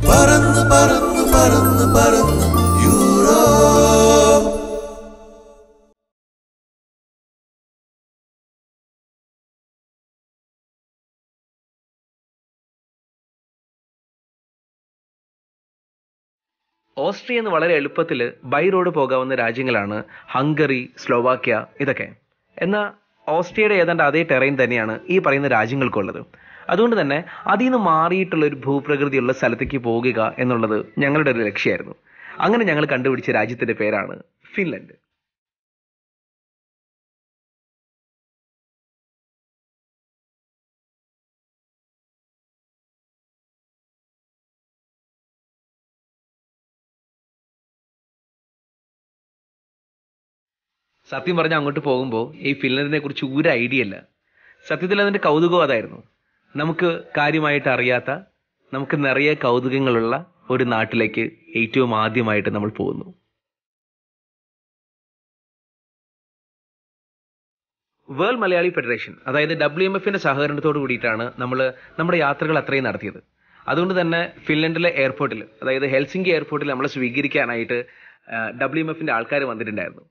പറന്ന് പറന്ന് പറന്ന് പറന്ന് യൂറോപ്പ് ഓസ്ട്രിയ എന്ന് വളരെ എളുപ്പത്തിൽ ബൈ റോഡ് പോകാവുന്ന രാജ്യങ്ങളാണ് ഹംഗറി സ്ലോവാക്യ ഇതൊക്കെ എന്നാൽ ഓസ്ട്രിയയുടെ ഏതാണ്ട് അതേ ടെറൈൻ തന്നെയാണ് ഈ പറയുന്ന രാജ്യങ്ങൾക്കുള്ളത് അതുകൊണ്ട് തന്നെ അതിൽ നിന്ന് മാറിയിട്ടുള്ള ഒരു ഭൂപ്രകൃതിയുള്ള സ്ഥലത്തേക്ക് പോകുക എന്നുള്ളത് ഞങ്ങളുടെ ഒരു ലക്ഷ്യമായിരുന്നു അങ്ങനെ ഞങ്ങൾ കണ്ടുപിടിച്ച രാജ്യത്തിന്റെ പേരാണ് ഫിൻലൻഡ് സത്യം പറഞ്ഞാൽ അങ്ങോട്ട് പോകുമ്പോൾ ഈ ഫിൻലൻഡിനെ കുറിച്ച് ഒരു ഐഡിയ ഇല്ല സത്യത്തിൽ അതിന്റെ കൗതുകം അതായിരുന്നു നമുക്ക് കാര്യമായിട്ട് അറിയാത്ത നമുക്ക് നിറയെ കൗതുകങ്ങളുള്ള ഒരു നാട്ടിലേക്ക് ഏറ്റവും ആദ്യമായിട്ട് നമ്മൾ പോകുന്നു വേൾഡ് മലയാളി ഫെഡറേഷൻ അതായത് ഡബ്ല്യു എം എഫിന്റെ സഹകരണത്തോട് കൂടിയിട്ടാണ് നമ്മൾ നമ്മുടെ യാത്രകൾ അത്രയും നടത്തിയത് അതുകൊണ്ട് തന്നെ ഫിൻലൻഡിലെ എയർപോർട്ടിൽ അതായത് ഹെൽസിംഗി എയർപോർട്ടിൽ നമ്മളെ സ്വീകരിക്കാനായിട്ട് ഡബ്ല്യു എം എഫിന്റെ ആൾക്കാർ വന്നിട്ടുണ്ടായിരുന്നു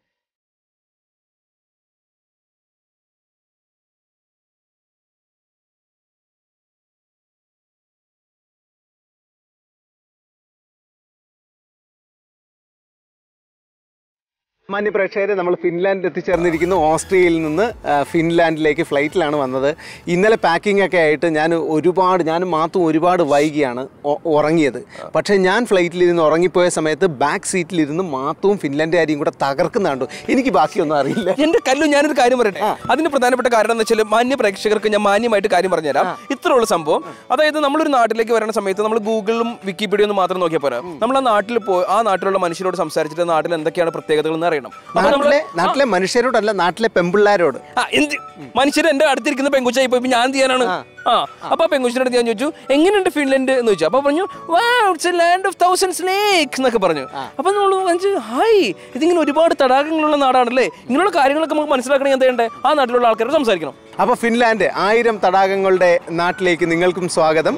മാന്യ പ്രേക്ഷകരെ നമ്മൾ ഫിൻലാൻഡ് എത്തിച്ചേർന്നിരിക്കുന്നു ഓസ്ട്രിയയിൽ നിന്ന് ആ, ഫിൻലാൻഡിലേക്ക് ഫ്ലൈറ്റിലാണ് വന്നത് ഇന്നലെ പാക്കിംഗ് ഒക്കെ ആയിട്ട് ഞാൻ ഒരുപാട് ഞാൻ മാത്രം ഒരുപാട് വൈകിയാണ് ഒ- ഉറങ്ങിയത് പക്ഷേ ഞാൻ ഫ്ലൈറ്റിലിരുന്ന് ഉറങ്ങിപ്പോയ സമയത്ത് ബാക്ക് സീറ്റിലിരുന്ന് മാത്രവും ഫിൻലാൻഡുകാരിയും കൂടെ തകർക്കുന്ന കണ്ടു എനിക്ക് ബാക്കിയൊന്നും അറിയില്ല എന്റെ കല്ലു ഞാനൊരു കാര്യം പറയട്ടെ അതിന് പ്രധാനപ്പെട്ട കാരണം എന്ന് വെച്ചാൽ മാന്യ പ്രേക്ഷകർക്ക് ഞാൻ മാന്യമായിട്ട് കാര്യം പറഞ്ഞുതരാം ഇത്രയുള്ള സംഭവം അതായത് നമ്മളൊരു നാട്ടിലേക്ക് വരുന്ന സമയത്ത് നമ്മൾ ഗൂഗിളും വിക്കിപീഡിയ ഒന്നും മാത്രം നോക്കിയാൽ പോരാ നമ്മൾ ആ നാട്ടിൽ പോയി ആ നാട്ടിലുള്ള മനുഷ്യരോട് സംസാരിച്ചിട്ട് നാട്ടിൽ എന്തൊക്കെയാണ് പ്രത്യേകതകൾ എന്ന് അറിയണം അപ്പൊ നമ്മള് നാട്ടിലെ നാട്ടിലെ മനുഷ്യരോടല്ല നാട്ടിലെ പെമ്പിള്ളാരോട് ആ, എന്ത് മനുഷ്യർ എന്റെ അടുത്തിരിക്കുന്ന പെങ്കുച്ചായി പോയി ഞാൻ എന്ത് ചെയ്യാനാണ് ആ അപ്പൊ ആ പെങ്കുച്ചിന്റെ അടുത്ത് ഞാൻ ചോദിച്ചു എങ്ങനെയുണ്ട് ഫിൻലൻഡ് എന്ന് ചോദിച്ചു അപ്പൊ പറഞ്ഞു it's a land of thousand snakes എന്നൊക്കെ പറഞ്ഞു അപ്പൊ നമ്മൾ പറഞ്ഞു ഹായ് ഇതിങ്ങനെ ഒരുപാട് തടാകങ്ങളുള്ള നാടാണല്ലേ ഇങ്ങനെയുള്ള കാര്യങ്ങളൊക്കെ നമുക്ക് മനസ്സിലാക്കണമെങ്കിൽ എന്താ ചെയ്യണ്ടേ ആ നാട്ടിലുള്ള ആൾക്കാരോട് സംസാരിക്കണം അപ്പോൾ ഫിൻലാൻഡ് ആയിരം തടാകങ്ങളുടെ നാട്ടിലേക്ക് നിങ്ങൾക്കും സ്വാഗതം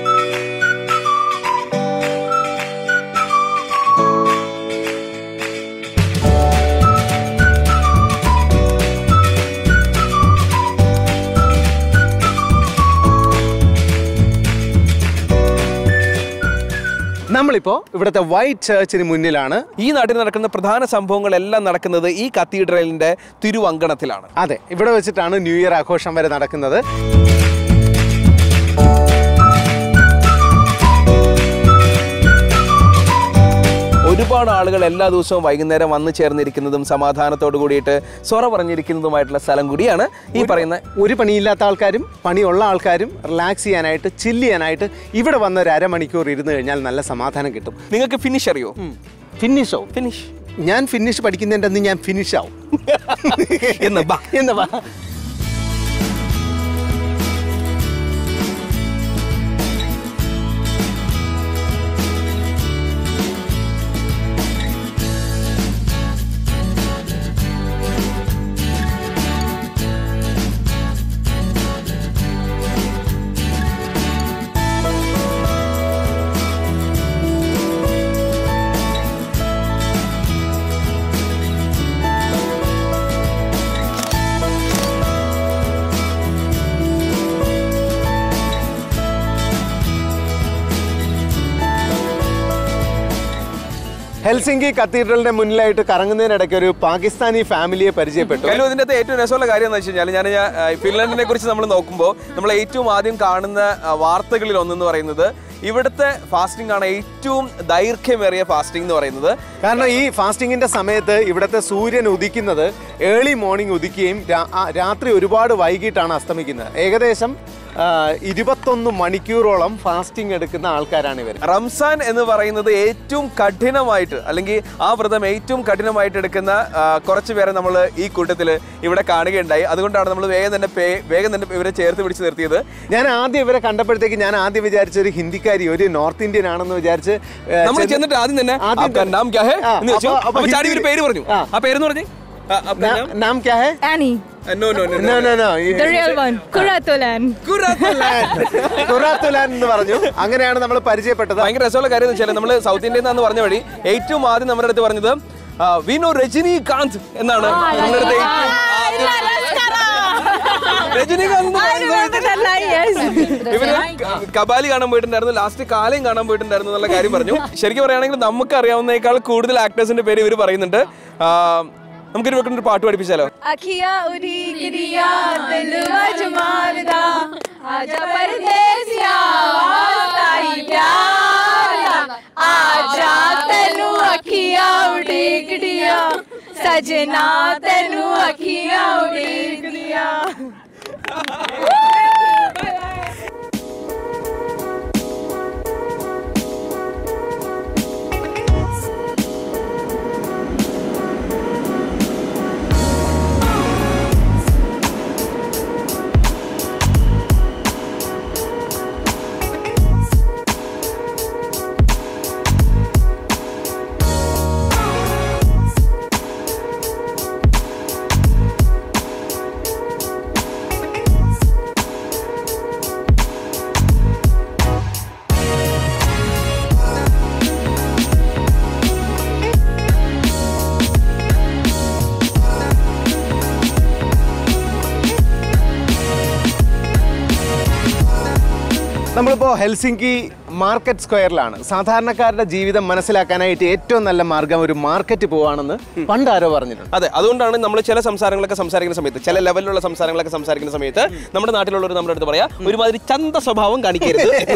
നമ്മളിപ്പോൾ ഇവിടുത്തെ വൈറ്റ് ചേർച്ചിന് മുന്നിലാണ് ഈ നാട്ടിൽ നടക്കുന്ന പ്രധാന സംഭവങ്ങളെല്ലാം നടക്കുന്നത് ഈ കത്തീഡ്രലിന്റെ തിരുവങ്കണത്തിലാണ് അതെ ഇവിടെ വെച്ചിട്ടാണ് ന്യൂ ഇയർ ആഘോഷം വരെ നടക്കുന്നത് ഒരുപാട് ആളുകൾ എല്ലാ ദിവസവും വൈകുന്നേരം വന്നു ചേർന്നിരിക്കുന്നതും സമാധാനത്തോട് കൂടിയിട്ട് സൊറ പറഞ്ഞിരിക്കുന്നതുമായിട്ടുള്ള സ്ഥലം കൂടിയാണ് ഈ പറയുന്ന ഒരു പണിയില്ലാത്ത ആൾക്കാരും പണിയുള്ള ആൾക്കാരും റിലാക്സ് ചെയ്യാനായിട്ട് ചില്ല് ചെയ്യാനായിട്ട് ഇവിടെ വന്ന ഒരു അരമണിക്കൂർ ഇരുന്ന് കഴിഞ്ഞാൽ നല്ല സമാധാനം കിട്ടും നിങ്ങൾക്ക് ഫിനിഷ് അറിയോ ഫിനിഷോ ഫിനിഷ് ഞാൻ ഫിനിഷ് പഠിക്കുന്നതിൻ്റെ അന്ന് ഞാൻ ഫിനിഷ് ആവും എന്ന് ബാ എന്ന് വാ ഹെൽസിംഗി കത്തീഡ്രലിന്റെ മുന്നിലായിട്ട് കറങ്ങുന്നതിനിടയ്ക്ക് ഒരു പാകിസ്ഥാനി ഫാമിലിയെ പരിചയപ്പെട്ടു കല്ലു ഇതിന്റെ അകത്ത് ഏറ്റവും രസമുള്ള കാര്യം എന്ന് വെച്ച് കഴിഞ്ഞാൽ ഞാൻ ഞാൻ, ആ, ഫിൻലൻഡിനെ കുറിച്ച് നമ്മൾ നോക്കുമ്പോൾ നമ്മൾ ഏറ്റവും ആദ്യം കാണുന്ന ആ, വാർത്തകളിൽ ഒന്നെന്ന് പറയുന്നത് ഇവിടുത്തെ ഫാസ്റ്റിംഗ് ആണ് ഏറ്റവും ദൈർഘ്യമേറിയ ഫാസ്റ്റിംഗ് എന്ന് പറയുന്നത് കാരണം ഈ ഫാസ്റ്റിങ്ങിന്റെ സമയത്ത് ഇവിടുത്തെ സൂര്യൻ ഉദിക്കുന്നത് ഏർലി മോർണിംഗ് ഉദിക്കുകയും രാ- ആ, രാത്രി ഒരുപാട് വൈകിട്ടാണ് അസ്തമിക്കുന്നത് ഏകദേശം ആ, ഇരുപത്തൊന്ന് മണിക്കൂറോളം ഫാസ്റ്റിംഗ് എടുക്കുന്ന ആൾക്കാരാണ് ഇവർ റംസാൻ എന്ന് പറയുന്നത് ഏറ്റവും കഠിനമായിട്ട് അല്ലെങ്കിൽ ആ വ്രതം ഏറ്റവും കഠിനമായിട്ട് എടുക്കുന്ന ആ, കുറച്ച് പേരെ നമ്മൾ ഈ കൂട്ടത്തിൽ ഇവിടെ കാണുകയുണ്ടായി അതുകൊണ്ടാണ് നമ്മൾ വേഗം തന്നെ പേ- വേഗം തന്നെ ഇവരെ ചേർത്ത് പിടിച്ച് നിർത്തിയത് ഞാൻ ആദ്യം ഇവരെ കണ്ടപ്പോഴത്തേക്ക് ഞാൻ ആദ്യം വിചാരിച്ച ഒരു ഹിന്ദിക്കാരി ഒരു നോർത്ത് ഇന്ത്യൻ ആണെന്ന് വിചാരിച്ച് ഏ, നമ്മൾ ചെന്ന് ചെന്നിട്ട് ആദ്യം തന്നെ ആദ്യം "ആപ്കാ നാം ക്യാ ഹേ?" ആ, എന്ന് ചോദിച്ചു അപ്പൊ- അപ്പൊ അപ്പൊ ചാടി ഒരു ഹിന്ദിയിൽ- പേര് പറഞ്ഞു ആ. ആ പേരെന്ന് പറഞ്ഞു ആ, അപ്പൊ नाम नाम क्या है Annie, no no no no no no the real one. Kuratolan. ഖുറാത്തുലാൻ എന്ന് പറഞ്ഞു അങ്ങനെയാണ് നമ്മൾ പരിചയപ്പെട്ടത് ഭയങ്കര രസമുള്ള കാര്യം എന്ന് വെച്ചാൽ നമ്മള് സൗത്ത് ഇന്ത്യയിൽ നിന്നാന്ന് പറഞ്ഞ വഴി ഏറ്റവും ആദ്യം നമ്മുടെ അടുത്ത് പറഞ്ഞത് ആ, വി നോ രജനീകാന്ത് എന്നാണ് നമ്മുടെ അടുത്ത് ഏറ്റവും രജനീകാന്ത് എന്ന് I പറയുന്ന remember that line, yes. ഇവര് ക- കബാലി കാണാൻ പോയിട്ടുണ്ടായിരുന്നു ലാസ്റ്റ് കാലയും കാണാൻ പോയിട്ടുണ്ടായിരുന്നു എന്നുള്ള കാര്യം പറഞ്ഞു ശരിക്കും പറയുകയാണെങ്കിൽ നമുക്ക് അറിയാവുന്നേക്കാൾ കൂടുതൽ ആക്ടേഴ്സിന്റെ പേര് ഇവർ പറയുന്നുണ്ട് ആ, നമുക്കൊരു വെക്കുന്ന ഒരു പാട്ട് പഠിപ്പിച്ചാലോ अखिया उड़ी गिरिया दिल अजमानदा आजा परदेसिया वास्ताई प्यारा आजा तेनू अखिया उड़ी गिरिया सजना तेनू अखिया उड़ी गिरिया നമ്മളിപ്പോൾ ഹെൽസിങ്കി മാർക്കറ്റ് സ്ക്വയറിലാണ് സാധാരണക്കാരുടെ ജീവിതം മനസ്സിലാക്കാനായിട്ട് ഏറ്റവും നല്ല മാർഗം ഒരു മാർക്കറ്റ് പോവാണെന്ന് പണ്ട് ആരോ പറഞ്ഞിട്ടുണ്ട് അതെ അതുകൊണ്ടാണ് നമ്മൾ ചില സംസാരങ്ങളൊക്കെ സംസാരിക്കുന്ന സമയത്ത് ചില ലെവലിലുള്ള സംസാരങ്ങളൊക്കെ സംസാരിക്കുന്ന സമയത്ത് നമ്മുടെ നാട്ടിലുള്ളവർ നമ്മുടെ അടുത്ത് പറയാ ഒരുമാതിരി ചന്ത സ്വഭാവം കാണിക്കരുത് എന്ന്.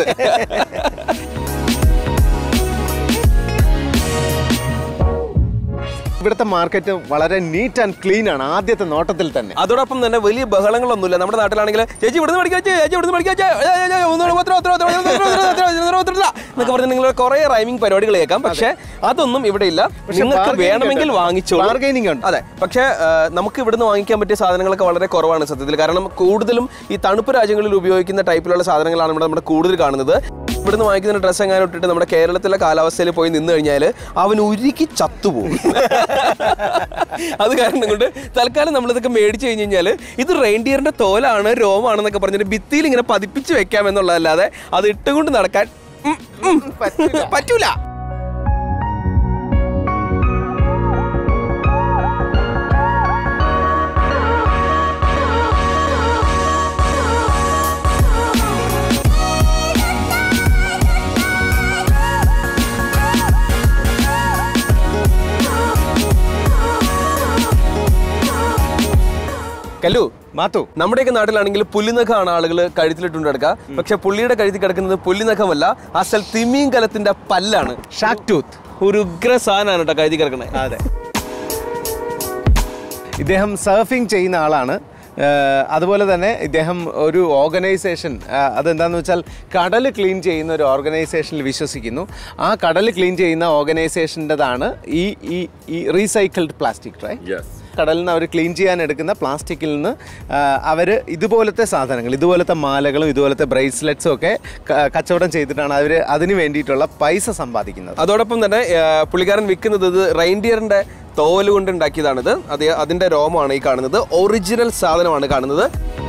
ഇവിടുത്തെ മാർക്കറ്റ് വളരെ നീറ്റ് ആൻഡ് ക്ലീൻ ആണ് ആദ്യത്തെ നോട്ടത്തിൽ തന്നെ അതോടൊപ്പം തന്നെ വലിയ ബഹളങ്ങളൊന്നുമില്ല നമ്മുടെ നാട്ടിലാണെങ്കിൽ ചേച്ചി ഇവിടുന്ന് പഠിക്കാ ചേച്ചി ഇവിടുന്ന് പഠിക്കാ എന്നൊക്കെ പറഞ്ഞ് നിങ്ങൾ കുറെ റൈമിംഗ് പരിപാടികൾ കേൾക്കാം പക്ഷെ അതൊന്നും ഇവിടെ ഇല്ല നിങ്ങൾക്ക് bargaining വേണമെങ്കിൽ ഉണ്ട്. വാങ്ങിച്ചോളൂ Bargaining ഉണ്ട്. അതെ പക്ഷേ ആ, നമുക്ക് ഇവിടുന്ന് വാങ്ങിക്കാൻ പറ്റിയ സാധനങ്ങളൊക്കെ വളരെ കുറവാണ് സത്യത്തിൽ കാരണം കൂടുതലും ഈ തണുപ്പ് രാജ്യങ്ങളിൽ ഉപയോഗിക്കുന്ന ടൈപ്പിലുള്ള സാധനങ്ങളാണ് ഇവിടെ നമ്മുടെ കൂടുതൽ കാണുന്നത് ഇവിടുന്ന് വാങ്ങിക്കുന്ന ഡ്രസ്സ് എങ്ങാനും ഇട്ടിട്ട് നമ്മുടെ കേരളത്തിലെ കാലാവസ്ഥയിൽ പോയി നിന്ന് കഴിഞ്ഞാൽ അവൻ ഉരുക്കി ചത്തുപോകും അത് കാരണം കൊണ്ട് തൽക്കാലം നമ്മളിതൊക്കെ മേടിച്ചു കഴിഞ്ഞ് കഴിഞ്ഞാൽ ഇത് റെയിൻഡിയറിന്റെ തോലാണ് രോമാണെന്നൊക്കെ പറഞ്ഞിട്ട് ഭിത്തിയിൽ ഇങ്ങനെ പതിപ്പിച്ച് വെക്കാം എന്നുള്ളതല്ലാതെ അത് ഇട്ടുകൊണ്ട് നടക്കാൻ ഉം, ഉം, പറ്റൂല കല്ലു മാത്തു നമ്മുടെയൊക്കെ നാട്ടിലാണെങ്കിൽ പുല്ലിനഖമാണ് ആളുകൾ കഴുത്തിലിട്ടുണ്ട് കിടക്കുക പക്ഷെ പുള്ളിയുടെ കഴുത്തിൽ കിടക്കുന്നത് പുല്ലിനഖമല്ല അസൽ തിമീൻ കലത്തിന്റെ പല്ലാണ് ഷാക്ക് ടൂത്ത് ഒരു ഉഗ്ര സാധനമാണ് കേട്ടോ കഴുതി കിടക്കണേ അതെ ഇദ്ദേഹം സർഫിംഗ് ചെയ്യുന്ന ആളാണ് ഏഹ് അതുപോലെ തന്നെ ഇദ്ദേഹം ഒരു ഓർഗനൈസേഷൻ അതെന്താണെന്ന് വെച്ചാൽ കടൽ ക്ലീൻ ചെയ്യുന്ന ഒരു ഓർഗനൈസേഷനിൽ വിശ്വസിക്കുന്നു ആ കടൽ ക്ലീൻ ചെയ്യുന്ന ഓർഗനൈസേഷൻ്റെതാണ് ഈ ഈ ഈ റീസൈക്കിൾഡ് പ്ലാസ്റ്റിക് റൈ കടലിൽ നിന്ന് അവർ ക്ലീൻ ചെയ്യാൻ എടുക്കുന്ന പ്ലാസ്റ്റിക്കിൽ നിന്ന് അവർ ഇതുപോലത്തെ സാധനങ്ങൾ ഇതുപോലത്തെ മാലകളും ഇതുപോലത്തെ ബ്രേസ്ലെറ്റ്സും ഒക്കെ ക- കച്ചവടം ചെയ്തിട്ടാണ് അവർ അതിന് വേണ്ടിയിട്ടുള്ള പൈസ സമ്പാദിക്കുന്നത് അതോടൊപ്പം തന്നെ ആ, പുള്ളിക്കാരൻ വിൽക്കുന്നത് ഇത് റെയിൻഡിയറിന്റെ തോല് കൊണ്ട് ഉണ്ടാക്കിയതാണിത് അത് അതിന്റെ രോമമാണ് ഈ കാണുന്നത് ഒറിജിനൽ സാധനമാണ് കാണുന്നത്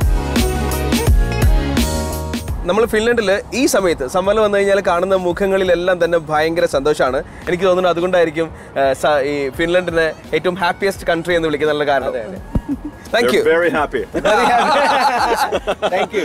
നമ്മൾ ഫിൻലൻഡിൽ ഈ സമയത്ത് സമ്മർ വന്നു കഴിഞ്ഞാൽ കാണുന്ന മുഖങ്ങളിലെല്ലാം തന്നെ ഭയങ്കര സന്തോഷമാണ് എനിക്ക് തോന്നുന്നു അതുകൊണ്ടായിരിക്കും ആ, സ- ഈ ഫിൻലൻഡിനെ ഏറ്റവും ഹാപ്പിയസ്റ്റ് കൺട്രി എന്ന് വിളിക്കുന്നുള്ള കാരണം thank you Very happy. Thank you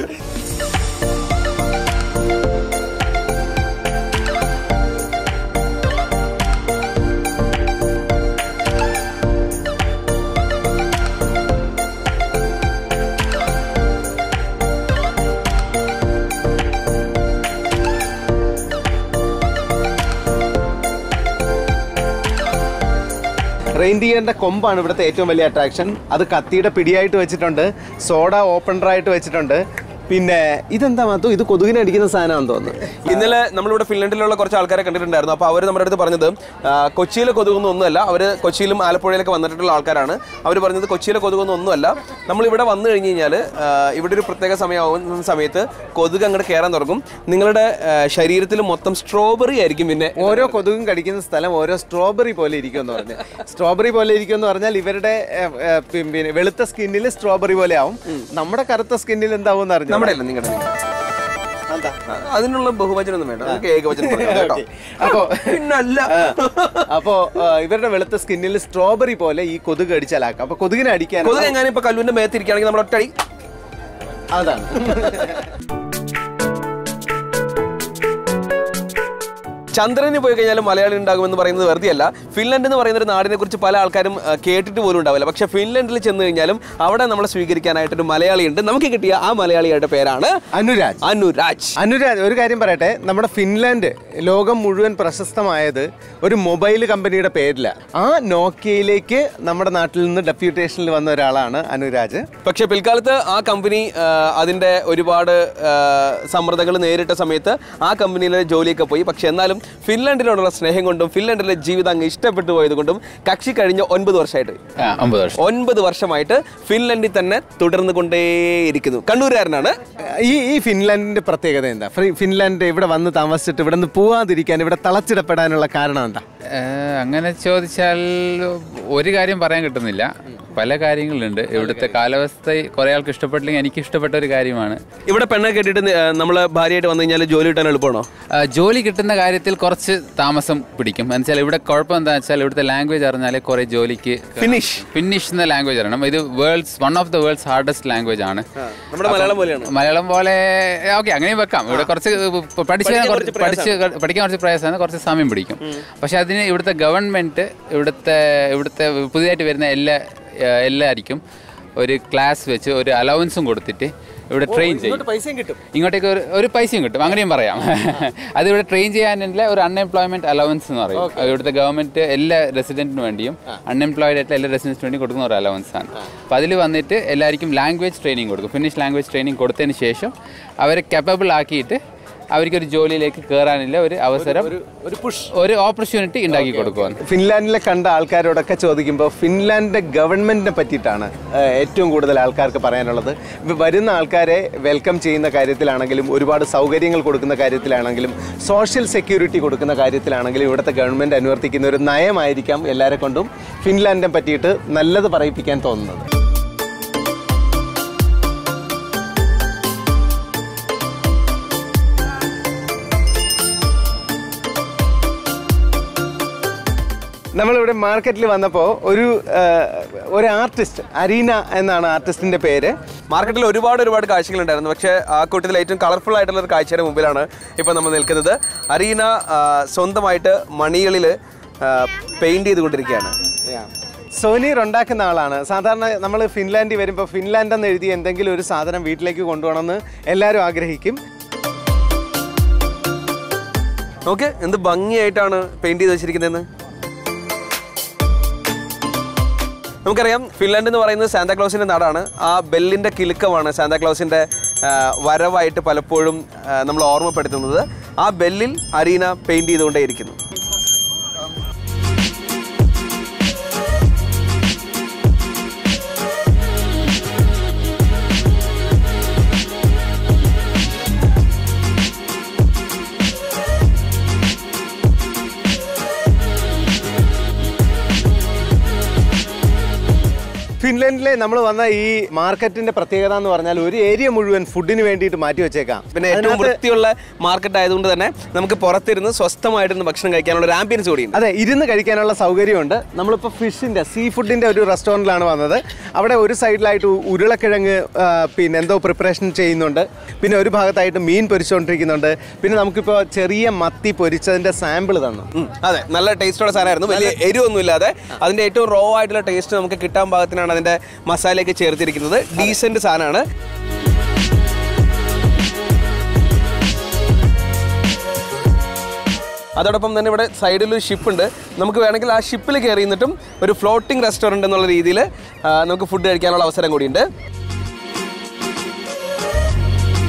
റെയിൻഡിയറിന്റെ കൊമ്പാണ് ഇവിടുത്തെ ഏറ്റവും വലിയ അട്രാക്ഷൻ അത് കത്തിയുടെ പിടിയായിട്ട് വെച്ചിട്ടുണ്ട് സോഡ ഓപ്പണറായിട്ട് വെച്ചിട്ടുണ്ട് പിന്നെ ഇതെന്താ മാത്തു ഇത് കൊതുകിനെ അടിക്കുന്ന സാധനമാണെന്ന് തോന്നുന്നു ഇന്നലെ നമ്മളിവിടെ ഫിൻലൻഡിലുള്ള കുറച്ച് ആൾക്കാരെ കണ്ടിട്ടുണ്ടായിരുന്നു അപ്പോൾ അവർ നമ്മുടെ അടുത്ത് പറഞ്ഞത് ആ, കൊച്ചിയിലെ കൊതുകൊന്നും ഒന്നുമല്ല അവർ കൊച്ചിയിലും ആലപ്പുഴയിലൊക്കെ വന്നിട്ടുള്ള ആൾക്കാരാണ് അവർ പറഞ്ഞത് കൊച്ചിയിലെ കൊതുകൊന്നും ഒന്നുമല്ല നമ്മളിവിടെ വന്നു കഴിഞ്ഞ് കഴിഞ്ഞാൽ ഇവിടെ ഒരു പ്രത്യേക സമയമാകുന്ന സമയത്ത് കൊതുക് അങ്ങോട്ട് കയറാൻ തുടങ്ങും നിങ്ങളുടെ ആ, ശരീരത്തിൽ മൊത്തം സ്ട്രോബെറി ആയിരിക്കും പിന്നെ ഓരോ കൊതുകും കടിക്കുന്ന സ്ഥലം ഓരോ സ്ട്രോബെറി പോലെ ഇരിക്കുമെന്ന് പറഞ്ഞു സ്ട്രോബെറി പോലെ ഇരിക്കുമെന്ന് പറഞ്ഞാൽ ഇവരുടെ ഏ, ഏ, പി- പിന്നെ വെളുത്ത സ്കിന്നിൽ സ്ട്രോബെറി പോലെ ആവും നമ്മുടെ കറുത്ത സ്കിന്നിൽ എന്താവും അറിഞ്ഞു നമ്മുടെ അല്ല നിങ്ങളുടെ അതിനുള്ള ബഹുവചനം ഒന്നും വേണ്ട നമുക്ക് ഏകവചനം പറഞ്ഞാൽ കേട്ടോ അപ്പോ പിന്നല്ല അപ്പോ ആ, ഇവരുടെ വെളുത്ത സ്കിന്നിൽ സ്ട്രോബെറി പോലെ ഈ കൊതുക് അടിച്ചാലാക്കാം അപ്പൊ കൊതുകിനെ അടിക്കാൻ കൊതുക് എങ്ങാനും ഇപ്പൊ കല്ലുവിന്റെ മേത്തിരിക്കുകയാണെങ്കിൽ നമ്മൾ ഒറ്റടി അതാണ് ചന്ദ്രന് പോയി കഴിഞ്ഞാൽ മലയാളി ഉണ്ടാകുമെന്ന് പറയുന്നത് വെറുതെയല്ല ഫിൻലൻഡ് എന്ന് പറയുന്ന ഒരു നാടിനെ കുറിച്ച് പല ആൾക്കാരും ആ, കേട്ടിട്ട് പോലും ഉണ്ടാവില്ല പക്ഷെ ഫിൻലൻഡിൽ ചെന്ന് കഴിഞ്ഞാലും അവിടെ നമ്മളെ സ്വീകരിക്കാനായിട്ട് ഒരു മലയാളി ഉണ്ട് നമുക്ക് കിട്ടിയ ആ മലയാളിയുടെ പേരാണ് അനുരാജ് അനുരാജ് അനുരാജ് ഒരു കാര്യം പറയട്ടെ നമ്മുടെ ഫിൻലാൻഡ് ലോകം മുഴുവൻ പ്രശസ്തമായത് ഒരു മൊബൈൽ കമ്പനിയുടെ പേരില ആ നോക്കിയയിലേക്ക് നമ്മുടെ നാട്ടിൽ നിന്ന് ഡെപ്യൂട്ടേഷനിൽ വന്ന ഒരാളാണ് അനുരാജ് പക്ഷെ പിൽക്കാലത്ത് ആ കമ്പനി ആ, അതിന്റെ ഒരുപാട് സമ്മർദ്ദങ്ങൾ നേരിട്ട സമയത്ത് ആ കമ്പനിയിലെ ജോലിയൊക്കെ പോയി പക്ഷെ എന്നാലും ഫിൻലൻഡിനോടുള്ള സ്നേഹം കൊണ്ടും ഫിൻലൻഡിലെ ജീവിതം അങ്ങ് ഇഷ്ടപ്പെട്ടു പോയത് കൊണ്ടും കക്ഷി കഴിഞ്ഞ ഒൻപത് വർഷമായിട്ട് ആ, ഒമ്പത് വർഷം ഒൻപത് വർഷമായിട്ട് ഫിൻലൻഡിൽ തന്നെ തുടർന്നു കൊണ്ടേയിരിക്കുന്നു കണ്ണൂരുകാരനാണ് ഈ ഈ ഫിൻലാൻഡിന്റെ പ്രത്യേകത എന്താ ഫ്രി- ഫിൻലാൻഡ് ഇവിടെ വന്ന് താമസിച്ചിട്ട് ഇവിടെ നിന്ന് പോവാതിരിക്കാൻ ഇവിടെ തളച്ചിടപ്പെടാനുള്ള കാരണം എന്താ ഏ, അങ്ങനെ ചോദിച്ചാൽ ഒരു കാര്യം പറയാൻ കിട്ടുന്നില്ല പല കാര്യങ്ങളുണ്ട് ഇവിടുത്തെ കാലാവസ്ഥ കുറെ ആൾക്ക് ഇഷ്ടപ്പെട്ടില്ലെങ്കിൽ എനിക്ക് ഇഷ്ടപ്പെട്ട ഒരു കാര്യമാണ് ഇവിടെ പെണ്ണെ കെട്ടിട്ട് നമ്മൾ ഭാര്യയായിട്ട് വന്നു കഴിഞ്ഞാൽ ജോലി കിട്ടാൻ എളുപ്പമാണോ ആ, ജോലി കിട്ടുന്ന കാര്യത്തിൽ കുറച്ച് താമസം പിടിക്കും എന്നുവെച്ചാൽ ഇവിടെ കുഴപ്പം എന്താ വെച്ചാൽ ഇവിടുത്തെ ലാംഗ്വേജ് അറിഞ്ഞാലേ കുറെ ജോലിക്ക് ഫിനിഷ് ഫിനിഷ് എന്ന ലാംഗ്വേജ് അറിയണം ഇത് world's one of the world's hardest language ആണ് നമ്മുടെ മലയാളം പോലെയാണ് മലയാളം പോലെ ഓക്കെ അങ്ങനെയും വെക്കാം ഇവിടെ കുറച്ച് പഠിച്ച് കുറച്ച് പഠിച്ച് പഠിക്കാൻ കുറച്ച് പ്രയാസമാണ് കുറച്ച് സമയം പിടിക്കും പക്ഷെ അതിന് ഇവിടുത്തെ ഗവൺമെന്റ് ഇവിടുത്തെ ഇവിടുത്തെ പുതിയതായിട്ട് വരുന്ന എല്ലാ ഏഹ്, എല്ലാവർക്കും ഒരു ക്ലാസ് വെച്ച് ഒരു അലവൻസും കൊടുത്തിട്ട് ഇവിടെ ട്രെയിൻ ചെയ്യും പൈസയും കിട്ടും ഇങ്ങോട്ടേക്ക് ഒരു ഒരു പൈസയും കിട്ടും അങ്ങനെയും പറയാം അത് ഇവിടെ ട്രെയിൻ ചെയ്യാനുള്ള ഒരു അൺഎംപ്ലോയ്മെന്റ് അലവൻസ് എന്ന് പറയും അത് ഇവിടുത്തെ ഗവൺമെന്റ് എല്ലാ റെസിഡന്റിന് വേണ്ടിയും അൺഎംപ്ലോയിഡ് ആയിട്ടുള്ള എല്ലാ റെസിഡൻസിന് വേണ്ടി കൊടുക്കുന്ന ഒരു അലവൻസ് ആണ് അപ്പോൾ അതിൽ വന്നിട്ട് എല്ലാവർക്കും ലാംഗ്വേജ് ട്രെയിനിങ് കൊടുക്കും ഫിനിഷ് ലാംഗ്വേജ് ട്രെയിനിങ് കൊടുത്തതിന് ശേഷം അവരെ കപ്പബിൾ ആക്കിയിട്ട് അവർക്കൊരു ജോലിയിലേക്ക് കയറാനുള്ള ഒരു അവസരം ഒരു പുഷ് ഒരു ഓപ്പർച്യൂണിറ്റി ഉണ്ടാക്കി കൊടുക്കുവാണ് ഫിൻലാൻഡിലെ കണ്ട ആൾക്കാരോടൊക്കെ ചോദിക്കുമ്പോൾ ഫിൻലാൻഡിന്റെ ഗവൺമെന്റിനെ പറ്റിയിട്ടാണ് ഏഹ്, ഏറ്റവും കൂടുതൽ ആൾക്കാർക്ക് പറയാനുള്ളത് ഇപ്പൊ വരുന്ന ആൾക്കാരെ വെൽക്കം ചെയ്യുന്ന കാര്യത്തിലാണെങ്കിലും ഒരുപാട് സൗകര്യങ്ങൾ കൊടുക്കുന്ന കാര്യത്തിലാണെങ്കിലും സോഷ്യൽ സെക്യൂരിറ്റി കൊടുക്കുന്ന കാര്യത്തിലാണെങ്കിലും ഇവിടുത്തെ ഗവൺമെന്റ് അനുവർത്തിക്കുന്ന ഒരു നയമായിരിക്കാം എല്ലാവരെ കൊണ്ടും ഫിൻലാൻഡിനെ പറ്റിയിട്ട് നല്ലത് പറയിപ്പിക്കാൻ തോന്നുന്നത് നമ്മളിവിടെ മാർക്കറ്റിൽ വന്നപ്പോൾ ഒരു ഏഹ്, ഒരു ആർട്ടിസ്റ്റ് അരീന എന്നാണ് ആർട്ടിസ്റ്റിന്റെ പേര് മാർക്കറ്റിൽ ഒരുപാട് ഒരുപാട് കാഴ്ചകളുണ്ടായിരുന്നു പക്ഷേ ആ കൂട്ടത്തിൽ ഏറ്റവും കളർഫുൾ ആയിട്ടുള്ള ഒരു കാഴ്ചയുടെ മുമ്പിലാണ് ഇപ്പോൾ നമ്മൾ നിൽക്കുന്നത് അരീന ആ, സ്വന്തമായിട്ട് മണികളിൽ പെയിന്റ് ചെയ്തുകൊണ്ടിരിക്കുകയാണ് സോനീർ ഉണ്ടാക്കുന്ന ആളാണ് സാധാരണ നമ്മൾ ഫിൻലാൻഡിൽ വരുമ്പോൾ ഫിൻലാൻഡ് എന്ന് എഴുതി എന്തെങ്കിലും ഒരു സാധനം വീട്ടിലേക്ക് കൊണ്ടുപോകണമെന്ന് എല്ലാവരും ആഗ്രഹിക്കും നോക്ക് എന്ത് ഭംഗിയായിട്ടാണ് പെയിന്റ് ചെയ്ത് വെച്ചിരിക്കുന്നതെന്ന് നമുക്കറിയാം ഫിൻലാൻഡ് എന്ന് പറയുന്നത് സാന്താക്ലോസിന്റെ നാടാണ് ആ ബെല്ലിന്റെ കിലുക്കമാണ് സാന്താക്ലോസിന്റെ ആ, വരവായിട്ട് പലപ്പോഴും ആ, നമ്മൾ ഓർമ്മപ്പെടുത്തുന്നത് ആ ബെല്ലിൽ അരീന പെയിന്റ് ചെയ്തുകൊണ്ടേയിരിക്കുന്നു ഫിൻലാൻഡിലെ നമ്മൾ വന്ന ഈ മാർക്കറ്റിന്റെ പ്രത്യേകത എന്ന് പറഞ്ഞാൽ ഒരു ഏരിയ മുഴുവൻ ഫുഡിന് വേണ്ടിയിട്ട് മാറ്റി വെച്ചേക്കാം പിന്നെ ഏറ്റവും വൃത്തിയുള്ള മാർക്കറ്റ് ആയതുകൊണ്ട് തന്നെ നമുക്ക് പുറത്തിരുന്ന് സ്വസ്ഥമായിട്ടിരുന്ന് ഭക്ഷണം കഴിക്കാനുള്ള ഒരു ആംബിയൻസ് കൂടിയുണ്ട് അതെ ഇരുന്ന് കഴിക്കാനുള്ള സൗകര്യമുണ്ട് നമ്മളിപ്പോൾ ഫിഷിന്റെ സീ ഫുഡിന്റെ ഒരു റെസ്റ്റോറൻറ്റിലാണ് വന്നത് അവിടെ ഒരു സൈഡിലായിട്ട് ഉ- ഉരുളക്കിഴങ്ങ് ആ, പിന്നെ എന്തോ പ്രിപ്പറേഷൻ ചെയ്യുന്നുണ്ട് പിന്നെ ഒരു ഭാഗത്തായിട്ട് മീൻ പൊരിച്ചുകൊണ്ടിരിക്കുന്നുണ്ട് പിന്നെ നമുക്കിപ്പോൾ ചെറിയ മത്തി പൊരിച്ചതിന്റെ സാമ്പിൾ തന്നു ഉം, അതെ നല്ല ടേസ്റ്റോടെ സാധനമായിരുന്നു വലിയ എരിവൊന്നും ഇല്ലാതെ അതിന്റെ ഏറ്റവും റോ ആയിട്ടുള്ള ടേസ്റ്റ് നമുക്ക് കിട്ടാൻ പാകത്തിനാണ് അതിന്റെ മസാലയൊക്കെ ചേർത്തിരിക്കുന്നത് ഡീസന്റ് സാധനമാണ് അതോടൊപ്പം തന്നെ ഇവിടെ സൈഡിൽ ഒരു ഷിപ്പ് ഉണ്ട് നമുക്ക് വേണമെങ്കിൽ ആ ഷിപ്പിൽ കയറി നിന്നിട്ടും ഒരു ഫ്ലോട്ടിംഗ് റെസ്റ്റോറൻറ്റ് എന്നുള്ള രീതിയിൽ നമുക്ക് ഫുഡ് കഴിക്കാനുള്ള അവസരം കൂടിയുണ്ട്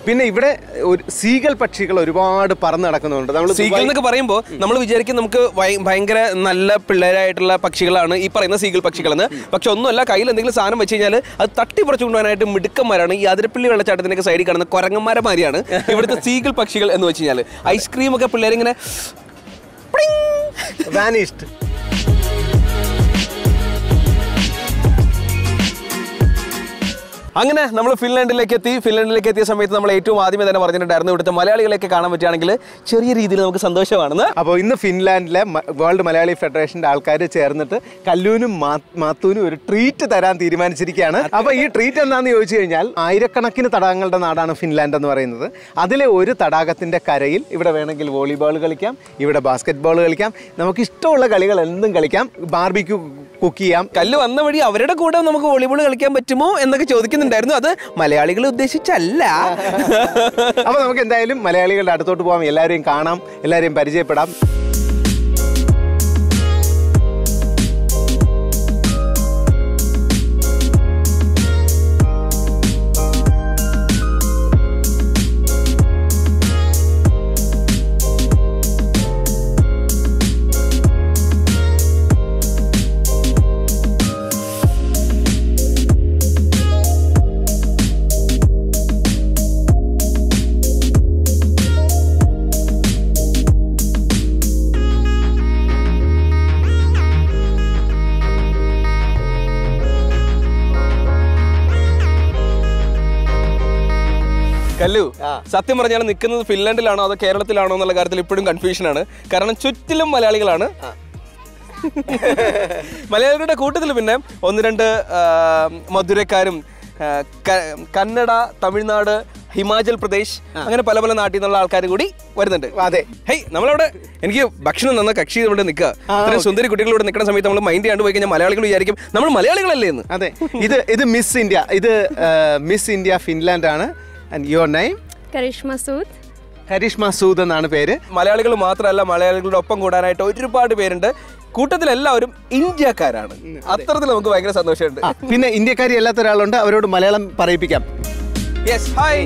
പിന്നെ ഇവിടെ ഒരു സീഗൽ പക്ഷികൾ ഒരുപാട് പറന്ന് നടക്കുന്നുണ്ട് നമ്മൾ സീഗിൾ എന്നൊക്കെ പറയുമ്പോൾ നമ്മൾ വിചാരിക്കും നമുക്ക് ഭയ- ഭയങ്കര നല്ല പിള്ളേരായിട്ടുള്ള പക്ഷികളാണ് ഈ പറയുന്ന സീഗിൾ പക്ഷികളെന്ന് പക്ഷെ ഒന്നുമല്ല കയ്യിൽ എന്തെങ്കിലും സാധനം വെച്ച് കഴിഞ്ഞാൽ അത് തട്ടി പറിച്ചു കൊണ്ടുപോകാനായിട്ട് മിടുക്കന്മാരാണ് ഈ അതിരപ്പള്ളി വെള്ളച്ചാട്ടത്തിനൊക്കെ സൈഡിൽ കാണുന്ന കുരങ്ങന്മാരെ മാതിരിയാണ് ഇവിടുത്തെ സീഗിൾ പക്ഷികൾ എന്ന് വെച്ച് കഴിഞ്ഞാൽ ഐസ്ക്രീം ഒക്കെ പിള്ളേരിങ്ങനെ വാനിഷ്ഡ് അങ്ങനെ നമ്മൾ ഫിൻലാൻഡിലേക്ക് എത്തി ഫിൻലാൻഡിലേക്ക് എത്തിയ സമയത്ത് നമ്മൾ ഏറ്റവും ആദ്യമേ തന്നെ പറഞ്ഞിട്ടുണ്ടായിരുന്നു ഇവിടുത്തെ മലയാളികളെയൊക്കെ കാണാൻ പറ്റുകയാണെങ്കിൽ ചെറിയ രീതിയിൽ നമുക്ക് സന്തോഷമാണെന്ന് അപ്പോൾ ഇന്ന് ഫിൻലാൻഡിലെ മ- വേൾഡ് മലയാളി ഫെഡറേഷൻ്റെ ആൾക്കാർ ചേർന്നിട്ട് കല്ലൂനും മാ- മാത്തൂനും ഒരു ട്രീറ്റ് തരാൻ തീരുമാനിച്ചിരിക്കുകയാണ് അപ്പോൾ ഈ ട്രീറ്റ് എന്താണെന്ന് ചോദിച്ചു കഴിഞ്ഞാൽ ആയിരക്കണക്കിന് തടാകങ്ങളുടെ നാടാണ് ഫിൻലാൻഡ് എന്ന് പറയുന്നത് അതിലെ ഒരു തടാകത്തിൻ്റെ കരയിൽ ഇവിടെ വേണമെങ്കിൽ വോളിബോൾ കളിക്കാം ഇവിടെ ബാസ്കറ്റ് ബോൾ കളിക്കാം നമുക്ക് ഇഷ്ടമുള്ള കളികൾ എന്തും കളിക്കാം ബാർബിക്യൂ കുക്ക് ചെയ്യാം കല്ല് വന്ന വഴി അവരുടെ കൂടെ നമുക്ക് വോളിബോൾ കളിക്കാൻ പറ്റുമോ എന്നൊക്കെ ചോദിക്കുന്നുണ്ടായിരുന്നു അത് മലയാളികളെ ഉദ്ദേശിച്ചല്ല അപ്പോൾ നമുക്ക് എന്തായാലും മലയാളികളുടെ അടുത്തോട്ട് പോകാം എല്ലാവരെയും കാണാം എല്ലാവരെയും പരിചയപ്പെടാം കല്ലു സത്യം പറഞ്ഞാൽ നിൽക്കുന്നത് ഫിൻലാൻഡിലാണോ അതോ കേരളത്തിലാണോ എന്നുള്ള കാര്യത്തിൽ ഇപ്പോഴും കൺഫ്യൂഷൻ ആണ് കാരണം ചുറ്റിലും മലയാളികളാണ് മലയാളികളുടെ കൂട്ടത്തിൽ പിന്നെ ഒന്ന് രണ്ട് ആ, മധുരക്കാരും ആ, ക- കന്നഡ തമിഴ്നാട് ഹിമാചൽ പ്രദേശ് അങ്ങനെ പല പല നാട്ടിൽ നിന്നുള്ള ആൾക്കാർ കൂടി വരുന്നുണ്ട് അതെ ഹേയ് നമ്മളവിടെ എനിക്ക് ഭക്ഷണം തന്ന കക്ഷി ഇവിടെ നിൽക്കുക ഇത്രയും സുന്ദരി കുട്ടികളോട് നിൽക്കുന്ന സമയത്ത് നമ്മൾ മൈൻഡ് ചെയ്യാണ്ട് പോയി കഴിഞ്ഞാൽ മലയാളികൾ വിചാരിക്കും നമ്മൾ മലയാളികളല്ലേ എന്ന് അതെ ഇത് ഇത് മിസ് ഇന്ത്യ ഇത് മിസ് ഇന്ത്യ ഫിൻലാൻഡ് ആണ് and your name Karishma Sood Karishma Sood എന്നാണ് പേര് മലയാളികൾ മാത്രമല്ല മലയാളികളുടെ ഒപ്പം കൂടാനായിട്ട് ഒരുപാട് പേരുണ്ട് കൂട്ടത്തിൽ എല്ലാവരും ഇന്ത്യക്കാരാണ് അത്തരത്തിൽ നമുക്ക് ഭയങ്കര സന്തോഷമുണ്ട് ആ, പിന്നെ ഇന്ത്യക്കാരി അല്ലാത്ത ഒരാളുണ്ട് അവരോട് മലയാളം പറയിപ്പിക്കാം യെസ് ഹായ്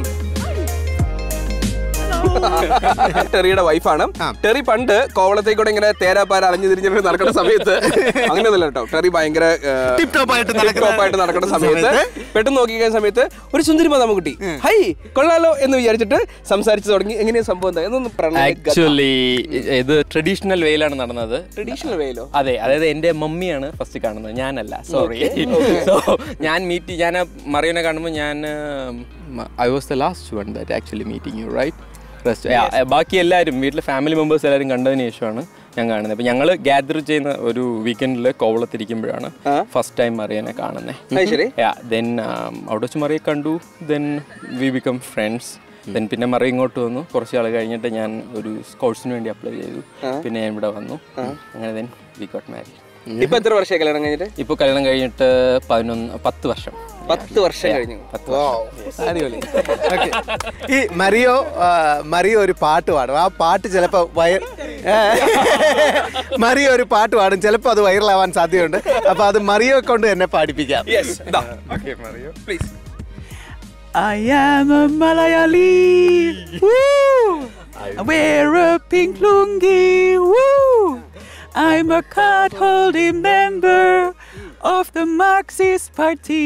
ടെറിയുടെ വൈഫാണ് ടെറി പണ്ട് കോവളത്തേക്കൂടെ ഇങ്ങനെ തേരാപ്പാര അലഞ്ഞു തിരിഞ്ഞിട്ട് നടക്കുന്ന സമയത്ത് അങ്ങനെയൊന്നുമില്ല കേട്ടോ ടെറി ഭയങ്കര Tip top ആയിട്ട് tip നടക്കുന്ന top ആയിട്ട് നടക്കുന്ന സമയത്ത് സമയത്ത് പെട്ടെന്ന് നോക്കിക്കുന്ന സമയത്ത് ഒരു സുന്ദരി മതാമക്കുട്ടി ഹൈ കൊള്ളാലോ എന്ന് വിചാരിച്ചിട്ട് സംസാരിച്ചു തുടങ്ങി എങ്ങനെയാ സംഭവം എന്താ എന്നൊന്ന് ആക്ച്വലി ഇത് ട്രഡീഷണൽ വേയിലാണ് നടന്നത് ട്രഡീഷണൽ വേയിലോ അതെ അതായത് എന്റെ മമ്മിയാണ് ഫസ്റ്റ് കാണുന്നത് ഞാനല്ല സോറി സോ ഞാൻ മീറ്റ് ഞാൻ ആ മറിയനെ കാണുമ്പോൾ ഞാൻ I was the last one that actually meeting you right ബാക്കി എല്ലാവരും വീട്ടിലെ ഫാമിലി മെമ്പേഴ്സ് എല്ലാവരും കണ്ടതിന് ശേഷമാണ് ഞാൻ കാണുന്നത് അപ്പം ഞങ്ങൾ ഗ്യാദർ ചെയ്യുന്ന ഒരു വീക്കെൻഡിൽ കോവളത്തിരിക്കുമ്പോഴാണ് ഫസ്റ്റ് ടൈം മറിയനെ കാണുന്നത് അത് ശരി ദെൻ അവിടെ വെച്ച് മറിയെ കണ്ടു then we become friends then പിന്നെ മറി ഇങ്ങോട്ട് വന്നു കുറച്ച് നാൾ കഴിഞ്ഞിട്ട് ഞാൻ ഒരു കോഴ്സിന് വേണ്ടി അപ്ലൈ ചെയ്തു പിന്നെ ഞാൻ ഇവിടെ വന്നു അങ്ങനെ ദെൻ വി ഗോട്ട് മാരി ഇപ്പൊ എത്ര വർഷമായി കല്യാണം കഴിഞ്ഞിട്ട് ഇപ്പോൾ കല്യാണം കഴിഞ്ഞിട്ട് പതിനൊന്ന് പത്ത് വർഷം പത്ത് വർഷം കഴിഞ്ഞു പത്ത് വർഷം അടിപൊളി Okay. ഈ മറിയോ ആ, മറിയോ ഒരു പാട്ട് പാടും ആ പാട്ട് ചിലപ്പോ വയർ ഏ, മറിയോ ഒരു പാട്ട് പാടും ചിലപ്പോ അത് വൈറലാവാൻ സാധ്യതയുണ്ട് അപ്പൊ അത് മറിയോ കൊണ്ട് തന്നെ പാടിപ്പിക്കാം yes please I am a Malayali. Woo! I wear a pink lungi. Woo! I'm a card holding member of the Marxist Party.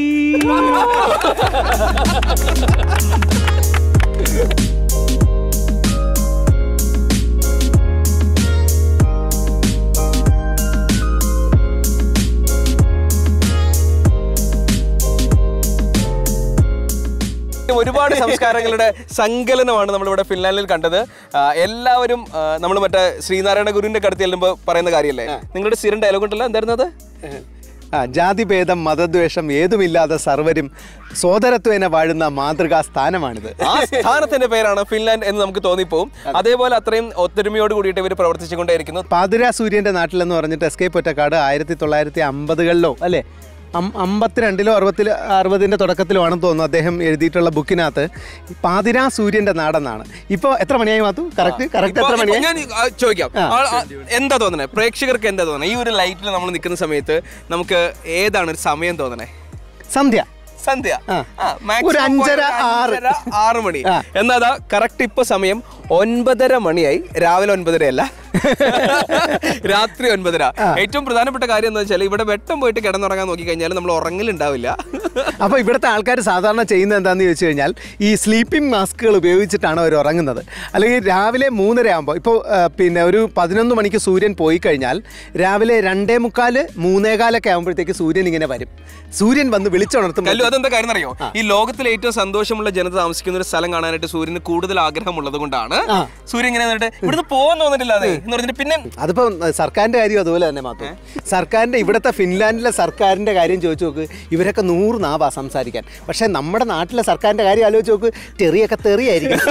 ഒരുപാട് സംസ്കാരങ്ങളുടെ സങ്കലനമാണ് നമ്മളിവിടെ ഫിൻലാൻഡിൽ കണ്ടത് ആ, എല്ലാവരും നമ്മൾ മറ്റേ ശ്രീനാരായണ ഗുരുവിന്റെ അടുത്ത് ചെല്ലുമ്പോൾ പറയുന്ന കാര്യമല്ലേ നിങ്ങളുടെ സ്ഥിരം ഡയലോഗ് ഉണ്ടല്ലോ എന്തായിരുന്നു അത് ആ ജാതിഭേദം മതദ്വേഷം ഏതുമില്ലാതെ സർവരും സോദരത്വേന വാഴുന്ന മാതൃകാ സ്ഥാനമാണിത് ആ സ്ഥാനത്തിന്റെ പേരാണ് ഫിൻലാൻഡ് എന്ന് നമുക്ക് തോന്നിപ്പോവും അതേപോലെ അത്രയും ഒത്തൊരുമയോട് കൂടിയിട്ട് ഇവർ പ്രവർത്തിച്ചുകൊണ്ടേയിരിക്കുന്നു പാതിര സൂര്യന്റെ നാട്ടിലെന്ന് പറഞ്ഞിട്ട് എസ് കെ പൊറ്റക്കാട് ആയിരത്തി തൊള്ളായിരത്തി അമ്പതുകളിലോ അല്ലേ അം- അമ്പത്തിരണ്ടിലോ അറുപത്തിൽ അറുപതിൻ്റെ തുടക്കത്തിലോ ആണെന്ന് തോന്നുന്നു അദ്ദേഹം എഴുതിയിട്ടുള്ള ബുക്കിനകത്ത് പാതിരാ സൂര്യന്റെ നാടെന്നാണ് ഇപ്പോൾ എത്ര മണിയായി മാത്തു കറക്റ്റ് കറക്റ്റ് എത്ര ഇപ്പൊ മണിയായി ഞാൻ ആ, ചോദിക്കാം ആ, ആ, എന്താ തോന്നണേ പ്രേക്ഷകർക്ക് എന്താ തോന്നണേ ഈ ഒരു ലൈറ്റിൽ നമ്മൾ നിൽക്കുന്ന സമയത്ത് നമുക്ക് ഏതാണ് ഒരു സമയം തോന്നണേ സന്ധ്യ സന്ധ്യ ആ. ആ, maximum ഒരു അഞ്ചര, പോയാൽ ആറ്. അഞ്ചര, ആറ് മണി ആ. എന്നാ കറക്റ്റ് ഇപ്പൊ സമയം ഒൻപതര മണിയായി രാവിലെ ഒൻപതര അല്ല രാത്രി ഒൻപതര ഏറ്റവും പ്രധാനപ്പെട്ട കാര്യം എന്താ വെച്ചാൽ ഇവിടെ വെട്ടം പോയിട്ട് കിടന്നുറങ്ങാൻ നോക്കി കഴിഞ്ഞാൽ നമ്മൾ ഉറങ്ങലുണ്ടാവില്ല അപ്പോൾ ഇവിടുത്തെ ആൾക്കാർ സാധാരണ ചെയ്യുന്നത് എന്താണെന്ന് ചോദിച്ചു കഴിഞ്ഞാൽ ഈ സ്ലീപ്പിംഗ് മാസ്കുകൾ ഉപയോഗിച്ചിട്ടാണ് അവർ ഉറങ്ങുന്നത് അല്ലെങ്കിൽ രാവിലെ മൂന്നര ആകുമ്പോൾ ഇപ്പോൾ പിന്നെ ഒരു പതിനൊന്ന് മണിക്ക് സൂര്യൻ പോയി കഴിഞ്ഞാൽ രാവിലെ രണ്ടേ മുക്കാല് മൂന്നേകാലൊക്കെ ആകുമ്പോഴത്തേക്ക് സൂര്യൻ ഇങ്ങനെ വരും സൂര്യൻ വന്ന് വിളിച്ചുണർത്തും കല്ലു അതെന്താ കാര്യം അറിയോ ഈ ലോകത്തിലെ ഏറ്റവും സന്തോഷമുള്ള ജനത താമസിക്കുന്ന ഒരു സ്ഥലം കാണാനായിട്ട് സൂര്യന് കൂടുതൽ ആഗ്രഹമുള്ളത് കൊണ്ടാണ് ആ. സൂര്യൻ ഇങ്ങനെ നിന്നിട്ട് ഇവിടുന്ന് പോകാൻ തോന്നിട്ടില്ല അതെ എന്ന് പറഞ്ഞിട്ട് പിന്നെ അതിപ്പോൾ സർക്കാരിൻ്റെ കാര്യം അതുപോലെ തന്നെ മാത്രം സർക്കാരിൻ്റെ ഇവിടുത്തെ ഫിൻലാൻഡിലെ സർക്കാരിൻ്റെ കാര്യം ചോദിച്ചു നോക്ക് ഇവരൊക്കെ നൂറ് നാവാ സംസാരിക്കാൻ പക്ഷേ നമ്മുടെ നാട്ടിലെ സർക്കാരിൻ്റെ കാര്യം ആലോചിച്ച് നോക്ക് തെറിയൊക്കെ തെറിയായിരിക്കും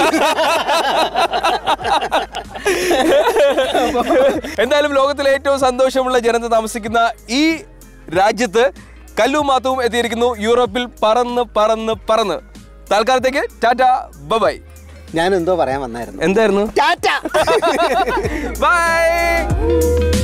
എന്തായാലും ലോകത്തിലെ ഏറ്റവും സന്തോഷമുള്ള ജനത താമസിക്കുന്ന ഈ രാജ്യത്ത് കല്ലു മാത്തവും എത്തിയിരിക്കുന്നു യൂറോപ്പിൽ പറന്ന് പറന്ന് പറന്ന് തൽക്കാലത്തേക്ക് ടാറ്റ ബൈ ഞാൻ എന്തോ പറയാൻ വന്നായിരുന്നു എന്തായിരുന്നു ടാറ്റ ബൈ